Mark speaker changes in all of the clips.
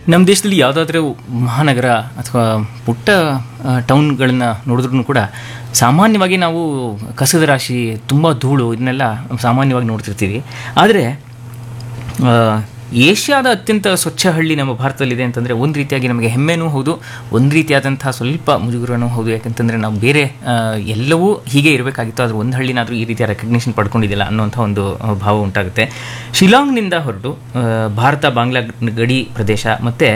Speaker 1: ನಮ್ಮ ದೇಶದಲ್ಲಿ ಯಾವುದಾದ್ರೂ ಮಹಾನಗರ ಅಥವಾ ಪುಟ್ಟ ಟೌನ್ಗಳನ್ನು ನೋಡಿದ್ರೂ ಕೂಡ ಸಾಮಾನ್ಯವಾಗಿ ನಾವು ಕಸದ ರಾಶಿ ತುಂಬ ಧೂಳು ಇದನ್ನೆಲ್ಲ ಸಾಮಾನ್ಯವಾಗಿ ನೋಡ್ತಿರ್ತೀವಿ ಆದರೆ ಆ, ಏಷ್ಯಾದ ಅತ್ಯಂತ ಸ್ವಚ್ಛ ಹಳ್ಳಿ ನಮ್ಮ ಭಾರತದಲ್ಲಿದೆ ಅಂತಂದರೆ ಒಂದು ರೀತಿಯಾಗಿ ನಮಗೆ ಹೆಮ್ಮೆನೂ ಹೌದು ಒಂದು ರೀತಿಯಾದಂಥ ಸ್ವಲ್ಪ ಮುಜುಗರನೂ ಹೌದು ಯಾಕಂತಂದರೆ ನಾವು ಬೇರೆ ಆ, ಎಲ್ಲವೂ ಹೀಗೆ ಇರಬೇಕಾಗಿತ್ತು ಆದರೆ ಒಂದು ಹಳ್ಳಿನಾದರೂ ಈ ರೀತಿಯ ರೆಕಗ್ನಿಷನ್ ಪಡ್ಕೊಂಡಿದ್ದಿಲ್ಲ ಅನ್ನುವಂಥ ಒಂದು ಆ, ಭಾವ ಉಂಟಾಗುತ್ತೆ ಶಿಲಾಂಗ್ನಿಂದ ಹೊರಟು ಆ, ಭಾರತ ಬಾಂಗ್ಲಾ ಗಡಿ ಪ್ರದೇಶ ಮತ್ತು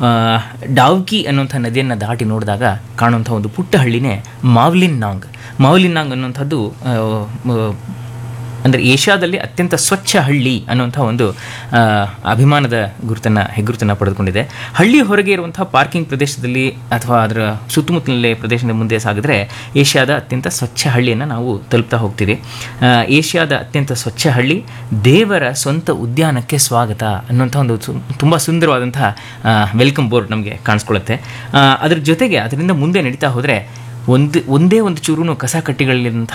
Speaker 1: ಡಾವ್ಕಿ ಅನ್ನುವಂಥ ನದಿಯನ್ನು ದಾಟಿ ನೋಡಿದಾಗ ಕಾಣುವಂಥ ಒಂದು ಪುಟ್ಟ ಹಳ್ಳಿನೇ ಮಾವ್ಲಿನ್ ನಾಂಗ್ ಮಾವ್ಲಿನ್ ನಾಂಗ್ ಅನ್ನುವಂಥದ್ದು ಆ, ಮ- ಅಂದರೆ ಏಷ್ಯಾದಲ್ಲಿ ಅತ್ಯಂತ ಸ್ವಚ್ಛ ಹಳ್ಳಿ ಅನ್ನುವಂಥ ಒಂದು ಆ, ಅಭಿಮಾನದ ಗುರುತನ್ನು ಹೆಗ್ಗುರುತನ್ನು ಪಡೆದುಕೊಂಡಿದೆ ಹಳ್ಳಿ ಹೊರಗೆ ಇರುವಂಥ ಪಾರ್ಕಿಂಗ್ ಪ್ರದೇಶದಲ್ಲಿ ಅಥವಾ ಅದರ ಸುತ್ತಮುತ್ತಲೇ ಪ್ರದೇಶದ ಮುಂದೆ ಸಾಗಿದ್ರೆ ಏಷ್ಯಾದ ಅತ್ಯಂತ ಸ್ವಚ್ಛ ಹಳ್ಳಿಯನ್ನು ನಾವು ತಲುಪ್ತಾ ಹೋಗ್ತೀವಿ ಆ, ಏಷ್ಯಾದ ಅತ್ಯಂತ ಸ್ವಚ್ಛ ಹಳ್ಳಿ ದೇವರ ಸ್ವಂತ ಉದ್ಯಾನಕ್ಕೆ ಸ್ವಾಗತ ಅನ್ನುವಂಥ ಒಂದು ತುಂಬ ಸುಂದರವಾದಂಥ ವೆಲ್ಕಮ್ ಬೋರ್ಡ್ ನಮಗೆ ಕಾಣಿಸ್ಕೊಳ್ಳುತ್ತೆ ಆ, ಅದ್ರ ಜೊತೆಗೆ ಅದರಿಂದ ಮುಂದೆ ನಡೀತಾ ಹೋದರೆ ಒಂದು ಒಂದೇ ಒಂದು ಚೂರು ಕಸ ಕಟ್ಟಿಗಳಿರುವಂಥ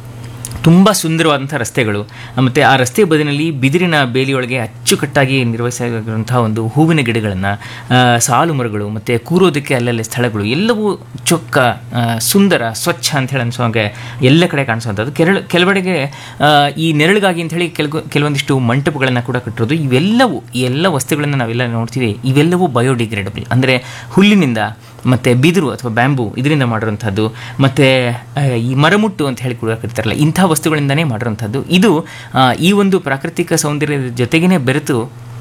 Speaker 1: ತುಂಬ ಸುಂದರವಾದಂಥ ರಸ್ತೆಗಳು ಮತ್ತು ಆ ರಸ್ತೆ ಬದಿನಲ್ಲಿ ಬಿದಿರಿನ ಬೇಲಿಯೊಳಗೆ ಅಚ್ಚುಕಟ್ಟಾಗಿ ನಿರ್ವಹಿಸಿರುವಂಥ ಒಂದು ಹೂವಿನ ಗಿಡಗಳನ್ನು ಸಾಲು ಮರಗಳು ಮತ್ತು ಕೂರೋದಕ್ಕೆ ಅಲ್ಲಲ್ಲಿ ಸ್ಥಳಗಳು ಎಲ್ಲವೂ ಚೊಕ್ಕ ಆ, ಸುಂದರ ಸ್ವಚ್ಛ ಅಂತ ಹೇಳಿ ಅನ್ಸೋಂಗೆ ಎಲ್ಲ ಕಡೆ ಕಾಣಿಸುವಂಥದ್ದು ಕೆರಳು ಕೆಲವೆಡೆಗೆ ಆ, ಈ ನೆರಳಿಗಾಗಿ ಅಂತ ಹೇಳಿ ಕೆಲ ಕೆಲವೊಂದಿಷ್ಟು ಮಂಟಪಗಳನ್ನು ಕೂಡ ಕಟ್ಟಿರೋದು ಇವೆಲ್ಲವೂ ಈ ಎಲ್ಲ ವಸ್ತುಗಳನ್ನು ನಾವೆಲ್ಲ ನೋಡ್ತೀವಿ ಇವೆಲ್ಲವೂ ಬಯೋಡಿಗ್ರೇಡಬಲ್ ಅಂದರೆ ಹುಲ್ಲಿನಿಂದ ಮತ್ತು ಬಿದಿರು ಅಥವಾ ಬ್ಯಾಂಬು ಇದರಿಂದ ಮಾಡಿರುವಂಥದ್ದು ಮತ್ತು ಈ ಮರಮುಟ್ಟು ಅಂತ ಹೇಳಿ ಕೂಡ ಕರೀತಾರಲ್ಲ ಇಂಥ ವಸ್ತುಗಳಿಂದನೇ ಮಾಡಿರುವಂಥದ್ದು ಇದು ಆ, ಈ ಒಂದು ಪ್ರಾಕೃತಿಕ ಸೌಂದರ್ಯದ ಜೊತೆಗೇ ಬೆರೆತು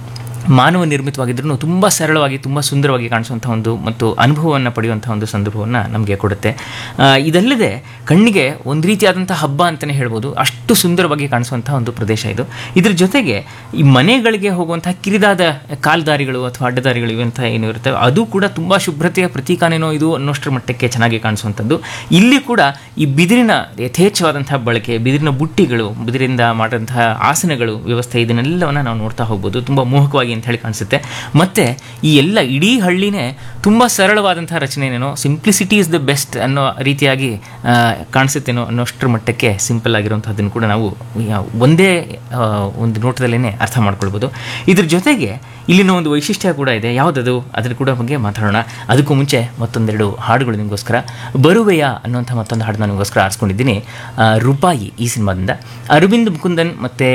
Speaker 1: ಮಾನವ ನಿರ್ಮಿತವಾಗಿದ್ರೂ ತುಂಬ ಸರಳವಾಗಿ ತುಂಬ ಸುಂದರವಾಗಿ ಕಾಣಿಸುವಂಥ ಒಂದು ಮತ್ತು ಅನುಭವವನ್ನು ಪಡೆಯುವಂಥ ಒಂದು ಸಂದರ್ಭವನ್ನು ನಮಗೆ ಕೊಡುತ್ತೆ ಆ, ಇದಲ್ಲದೆ ಕಣ್ಣಿಗೆ ಒಂದು ರೀತಿಯಾದಂಥ ಹಬ್ಬ ಅಂತಲೇ ಹೇಳ್ಬೋದು ಅಷ್ಟು ಸುಂದರವಾಗಿ ಕಾಣಿಸುವಂಥ ಒಂದು ಪ್ರದೇಶ ಇದು ಇದ್ರ ಜೊತೆಗೆ ಈ ಮನೆಗಳಿಗೆ ಹೋಗುವಂಥ ಕಿರಿದಾದ ಕಾಲ್ದಾರಿಗಳು ಅಥವಾ ಅಡ್ಡದಾರಿಗಳು ಇವಂಥ ಏನು ಇರ್ತವೆ ಅದು ಕೂಡ ತುಂಬ ಶುಭ್ರತೆಯ ಪ್ರತೀಕಾನೇನೋ ಇದು ಅನ್ನೋಷ್ಟರ ಮಟ್ಟಕ್ಕೆ ಚೆನ್ನಾಗಿ ಕಾಣಿಸುವಂಥದ್ದು ಇಲ್ಲಿ ಕೂಡ ಈ ಬಿದಿರಿನ ಯಥೇಚ್ಛವಾದಂಥ ಬಳಕೆ ಬಿದಿರಿನ ಬುಟ್ಟಿಗಳು ಬಿದಿರಿಂದ ಮಾಡಿದಂತಹ ಆಸನಗಳು ವ್ಯವಸ್ಥೆ ಇದನ್ನೆಲ್ಲವನ್ನು ನಾವು ನೋಡ್ತಾ ಹೋಗ್ಬೋದು ತುಂಬ ಮೋಹಕವಾಗಿ ಅಂತ ಹೇಳಿ ಕಾಣಿಸುತ್ತೆ ಮತ್ತು ಈ ಎಲ್ಲ ಇಡೀ ಹಳ್ಳಿನೇ ತುಂಬ ಸರಳವಾದಂಥ ರಚನೆನೇನೋ ಸಿಂಪ್ಲಿಸಿಟಿ ಇಸ್ ದ ಬೆಸ್ಟ್ ಅನ್ನೋ ರೀತಿಯಾಗಿ ಆ, ಕಾಣಿಸುತ್ತೇನೋ ಅನ್ನೋಷ್ಟರ ಮಟ್ಟಕ್ಕೆ ಸಿಂಪಲ್ ಆಗಿರುವಂಥದ್ದನ್ನು ಕೂಡ ನಾವು ಯಾ- ಒಂದೇ ಆ, ಒಂದು ನೋಟದಲ್ಲೇ ಅರ್ಥ ಮಾಡ್ಕೊಳ್ಬೋದು ಇದ್ರ ಜೊತೆಗೆ ಇಲ್ಲಿನ ಒಂದು ವೈಶಿಷ್ಟ್ಯ ಕೂಡ ಇದೆ ಯಾವುದದು ಅದ್ರ ಕೂಡ ಬಗ್ಗೆ ಮಾತಾಡೋಣ ಅದಕ್ಕೂ ಮುಂಚೆ ಮತ್ತೊಂದೆರಡು ಹಾಡುಗಳು ನಿಮಗೋಸ್ಕರ ಬರುವೆಯ ಅನ್ನುವಂಥ ಮತ್ತೊಂದು ಹಾಡನ್ನ ನಿಮಗೋಸ್ಕರ ಆರಿಸ್ಕೊಂಡಿದ್ದೀನಿ ಆ, ರೂಪಾಯಿ ಈ ಸಿನಿಮಾದಿಂದ ಅರವಿಂದ್ ಮುಕುಂದನ್ ಮತ್ತು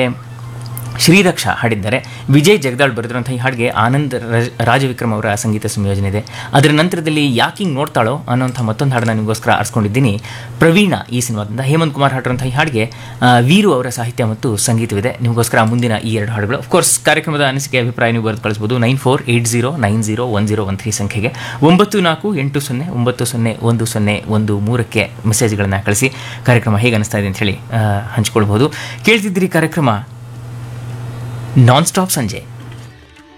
Speaker 1: ಶ್ರೀರಕ್ಷ ಹಾಡಿದ್ದಾರೆ ವಿಜಯ್ ಜಗದಾಳ್ ಬರೆದಿರುವಂಥ ಈ ಹಾಡಿಗೆ ಆನಂದ್ ರಾಜ್- ರಾಜವಿಕ್ರಮ್ ಅವರ ಸಂಗೀತ ಸಂಯೋಜನೆ ಇದೆ ಅದರ ನಂತರದಲ್ಲಿ ಯಾಕಿಂಗ್ ನೋಡ್ತಾಳೋ ಅನ್ನೋಂಥ ಮತ್ತೊಂದು ಹಾಡನ್ನ ನಿಮಗೋಸ್ಕರ ಆರಿಸ್ಕೊಂಡಿದ್ದೀನಿ ಪ್ರವೀಣ ಈ ಸಿನಿಮಾದಿಂದ ಹೇಮಂತ್ ಕುಮಾರ್ ಹಾಡಿರುವಂಥ ಈ ಹಾಡಿಗೆ ಆ, ವೀರು ಅವರ ಸಾಹಿತ್ಯ ಮತ್ತು ಸಂಗೀತವಿದೆ ನಿಮಗೋಸ್ಕರ ಮುಂದಿನ ಈ ಎರಡು ಹಾಡುಗಳು ಕೋರ್ಸ್ ಕಾರ್ಯಕ್ರಮದ ಅನಿಸಿಕೆ ಅಭಿಪ್ರಾಯ ನೀವು ಬರೆದು ಕಳಿಸ್ಬೋದು nine four eight zero nine zero one zero one three ಸಂಖ್ಯೆಗೆ ಒಂಬತ್ತು ನಾಲ್ಕು ಎಂಟು ಸೊನ್ನೆ ಒಂಬತ್ತು ಸೊನ್ನೆ ಒಂದು ಸೊನ್ನೆ ಒಂದು ಮೂರಕ್ಕೆ ಮೆಸೇಜ್ಗಳನ್ನು ಕಳಿಸಿ ಕಾರ್ಯಕ್ರಮ ಹೇಗೆ ಅನಿಸ್ತಾ ಇದೆ ಅಂತ ಹೇಳಿ ಆ, ಹಂಚ್ಕೊಳ್ಬೋದು ಕೇಳ್ತಿದ್ದೀರಿ ಕಾರ್ಯಕ್ರಮ ನಾನ್ ಸ್ಟಾಪ್ ಸಂಜೆ